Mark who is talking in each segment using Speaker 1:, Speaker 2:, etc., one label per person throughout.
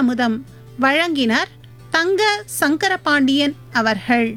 Speaker 1: அமுதம் வழங்கினார் தங்க சங்கரபாண்டியன் அவர்கள்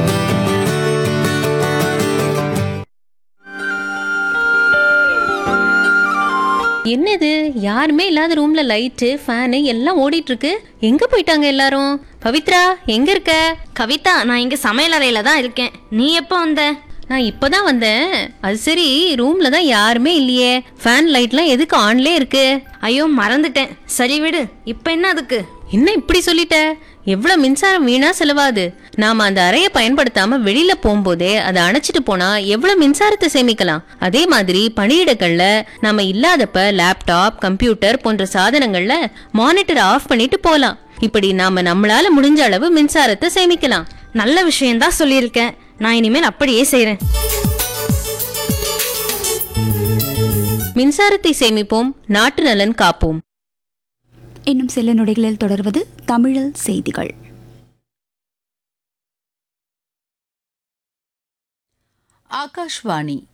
Speaker 2: என்னது யாருமே இல்லாத ரூம்ல லைட்டு ஃபேனு எல்லாம் ஓடிட்டு இருக்கு எங்க போயிட்டாங்க எல்லாரும் பவித்ரா எங்க இருக்க
Speaker 3: கவிதா நான் இங்க சமையல் அறையில தான் இருக்கேன் நீ எப்போ வந்த
Speaker 2: நான் இப்பதான் வந்தேன் அது சரி ரூம்ல தான் யாருமே இல்லையே ஃபேன் லைட்லாம் எதுக்கு ஆன்லே இருக்கு
Speaker 3: ஐயோ மறந்துட்டேன் சரி விடு இப்போ என்ன அதுக்கு
Speaker 2: என்ன இப்படி சொல்லிட்ட எவ்வளவு மின்சாரம் வீணா செலவாது நாம அந்த அறையை பயன்படுத்தாம வெளியில போகும்போதே அதை அணைச்சிட்டு போனா எவ்வளவு மின்சாரத்தை சேமிக்கலாம் அதே மாதிரி பணியிடங்கள்ல நாம இல்லாதப்ப லேப்டாப் கம்ப்யூட்டர் போன்ற சாதனங்கள்ல மானிட்டர் ஆஃப் பண்ணிட்டு போலாம் இப்படி நாம நம்மளால முடிஞ்ச அளவு மின்சாரத்தை சேமிக்கலாம்
Speaker 3: நல்ல விஷயம்தான் சொல்லியிருக்கேன் நான் இனிமேல் அப்படியே செய்றேன்
Speaker 2: மின்சாரத்தை சேமிப்போம் நாட்டு நலன் காப்போம்
Speaker 4: இன்னும் சில நொடிகளில் தொடர்வது தமிழில் செய்திகள்
Speaker 5: ஆகாஷ்வாணி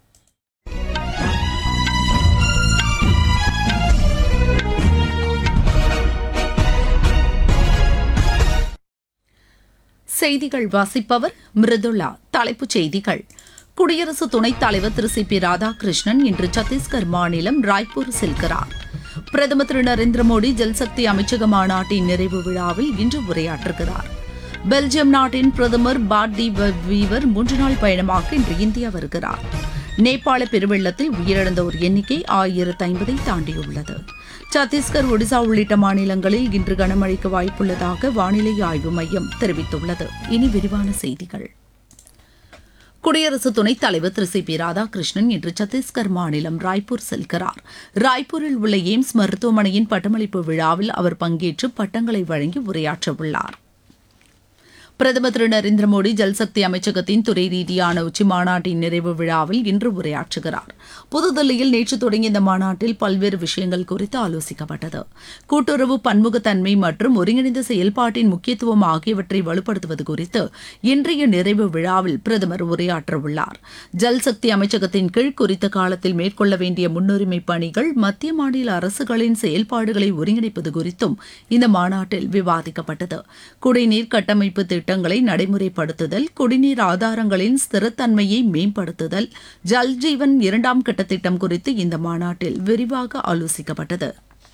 Speaker 5: செய்திகள் வாசிப்பவர் மிருதுளா தலைப்புச் செய்திகள் குடியரசு துணைத் தலைவர் திரு சி பி ராதாகிருஷ்ணன் இன்று சத்தீஸ்கர் மாநிலம் ராய்ப்பூர் செல்கிறார் பிரதமர் திரு நரேந்திர மோடி ஜல்சக்தி அமைச்சக மாநாட்டின் நிறைவு விழாவில் இன்று உரையாற்றுகிறார் பெல்ஜியம் நாட்டின் பிரதமர் பாட் டி வீவர் மூன்று நாள் பயணமாக இன்று இந்தியா வருகிறார் நேபாள பெருவெள்ளத்தில் உயிரிழந்தோர் எண்ணிக்கை ஆயிரத்து ஐம்பதை தாண்டியுள்ளது சத்தீஸ்கர் ஒடிசா உள்ளிட்ட மாநிலங்களில் இன்று கனமழைக்கு வாய்ப்புள்ளதாக வானிலை ஆய்வு மையம் தெரிவித்துள்ளது இனி விரிவான செய்திகள் குடியரசு துணைத் தலைவர் திரு சி பி ராதாகிருஷ்ணன் இன்று சத்தீஸ்கர் மாநிலம் ராய்ப்பூர் செல்கிறார் ராய்ப்பூரில் உள்ள எய்ம்ஸ் மருத்துவமனையின் பட்டமளிப்பு விழாவில் அவர் பங்கேற்று பட்டங்களை வழங்கி உரையாற்றவுள்ளார் பிரதமர் திரு நரேந்திர மோடி ஜல்சக்தி அமைச்சகத்தின் துறை ரீதியான உச்சி மாநாட்டின் நிறைவு விழாவில் இன்று உரையாற்றுகிறார் புதுதில்லியில் நேற்று தொடங்கிய இந்த மாநாட்டில் பல்வேறு விஷயங்கள் குறித்து ஆலோசிக்கப்பட்டது கூட்டுறவு பன்முகத்தன்மை மற்றும் ஒருங்கிணைந்த செயல்பாட்டின் முக்கியத்துவம் ஆகியவற்றை வலுப்படுத்துவது குறித்து இன்றைய நிறைவு விழாவில் பிரதமர் உரையாற்றவுள்ளார் ஜல்சக்தி அமைச்சகத்தின் கீழ் குறித்த காலத்தில் மேற்கொள்ள வேண்டிய முன்னுரிமை பணிகள் மத்திய மாநில அரசுகளின் செயல்பாடுகளை ஒருங்கிணைப்பது குறித்தும் இந்த மாநாட்டில் விவாதிக்கப்பட்டது குடிநீர் கட்டமைப்பு திட்டங்களை நடைமுறைப்படுத்துதல் குடிநீர் ஆதாரங்களின் ஸ்திரத்தன்மையை மேம்படுத்துதல் ஜல் ஜீவன் இரண்டாம் கட்ட திட்டம் குறித்து இந்த மாநாட்டில் விரிவாக ஆலோசிக்கப்பட்டது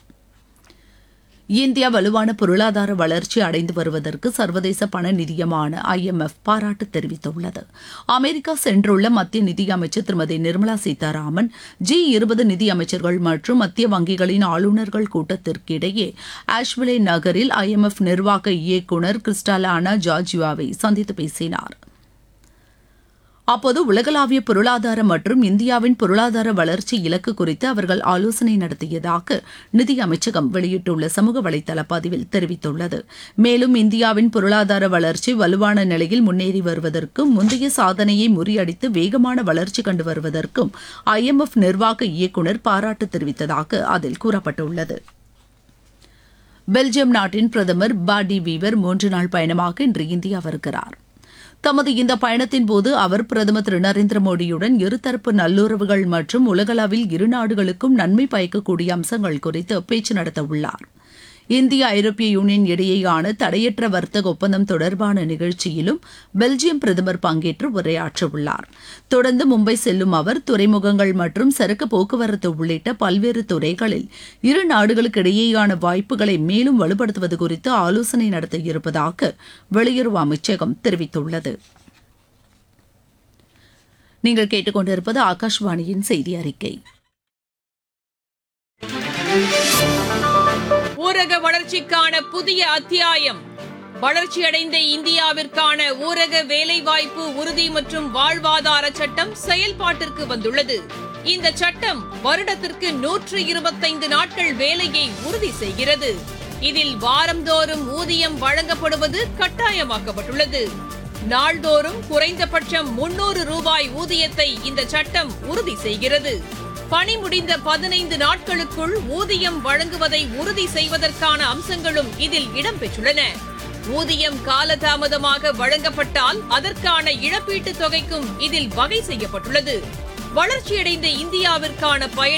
Speaker 5: இந்தியா வலுவான பொருளாதார வளர்ச்சி அடைந்து வருவதற்கு சர்வதேச பண நிதியமான ஐஎம்எஃப் பாராட்டு தெரிவித்துள்ளது அமெரிக்கா சென்றுள்ள மத்திய நிதியமைச்சர் திருமதி நிர்மலா சீதாராமன் ஜி இருபது நிதியமைச்சர்கள் மற்றும் மத்திய வங்கிகளின் ஆளுநர்கள் கூட்டத்திற்கிடையே ஆஷ்விலே நகரில் ஐஎம்எஃப் நிர்வாக இயக்குநர் கிறிஸ்டாலானா ஜார்ஜியாவை சந்தித்து பேசினார் அப்போது உலகளாவிய பொருளாதார மற்றும் இந்தியாவின் பொருளாதார வளர்ச்சி இலக்கு குறித்து அவர்கள் ஆலோசனை நடத்தியதாக நிதி அமைச்சகம் வெளியிட்டுள்ள சமூக வலைதள பதிவில் தெரிவித்துள்ளது மேலும் இந்தியாவின் பொருளாதார வளர்ச்சி வலுவான நிலையில் முன்னேறி வருவதற்கும் முந்தைய சாதனையை முறியடித்து வேகமான வளர்ச்சி கண்டு வருவதற்கும் ஐஎம்எஃப் நிர்வாக இயக்குநர் பாராட்டு தெரிவித்ததாக அதில் கூறப்பட்டுள்ளது பெல்ஜியம் நாட்டின் பிரதமர் பாடி வீவர் மூன்று நாள் பயணமாக இன்று இந்தியா வருகிறார் தமது இந்த பயணத்தின் போது அவர் பிரதமர் திரு நரேந்திர மோடியுடன் இருதரப்பு நல்லுறவுகள் மற்றும் உலகளவில் இரு நாடுகளுக்கும் நன்மை பயக்கக்கூடிய அம்சங்கள் குறித்து பேச்சு நடத்த உள்ளார் இந்திய ஐரோப்பிய யூனியன் இடையேயான தடையற்ற வர்த்தக ஒப்பந்தம் தொடர்பான நிகழ்ச்சியிலும் பெல்ஜியம் பிரதமர் பங்கேற்று உரையாற்றவுள்ளார் தொடர்ந்து மும்பை செல்லும் அவர் துறைமுகங்கள் மற்றும் சரக்கு போக்குவரத்து உள்ளிட்ட பல்வேறு துறைகளில் இரு நாடுகளுக்கு இடையேயான வாய்ப்புகளை மேலும் வலுப்படுத்துவது குறித்து ஆலோசனை நடத்த இருப்பதாக வெளியுறவு அமைச்சகம் தெரிவித்துள்ளது நீங்கள் கேட்டுக்கொண்டிருப்பது ஆகாஷ்வாணியின் செய்தி அறிக்கை
Speaker 6: ஊரக வளர்ச்சிக்கான புதிய அத்தியாயம் வளர்ச்சியடைந்த இந்தியாவிற்கான ஊரக வேலைவாய்ப்பு உறுதி மற்றும் வாழ்வாதார சட்டம் செயல்பாட்டிற்கு வந்துள்ளது இந்த சட்டம் வருடத்திற்கு நூற்று இருபத்தைந்து நாட்கள் வேலையை உறுதி செய்கிறது இதில் வாரந்தோறும் ஊதியம் வழங்கப்படுவது கட்டாயமாக்கப்பட்டுள்ளது நாள்தோறும் குறைந்தபட்சம் முன்னூறு ரூபாய் ஊதியத்தை இந்த சட்டம் உறுதி செய்கிறது பணி முடிந்த பதினைந்து நாட்களுக்குள் ஊதியம் வழங்குவதை உறுதி செய்வதற்கான அம்சங்களும் இதில் இடம்பெற்றுள்ளன ஊதியம் காலதாமதமாக வழங்கப்பட்டால் அதற்கான இழப்பீட்டுத் தொகைக்கும் இதில் வகை செய்யப்பட்டுள்ளது வளர்ச்சியடைந்த இந்தியாவிற்கான பயணம்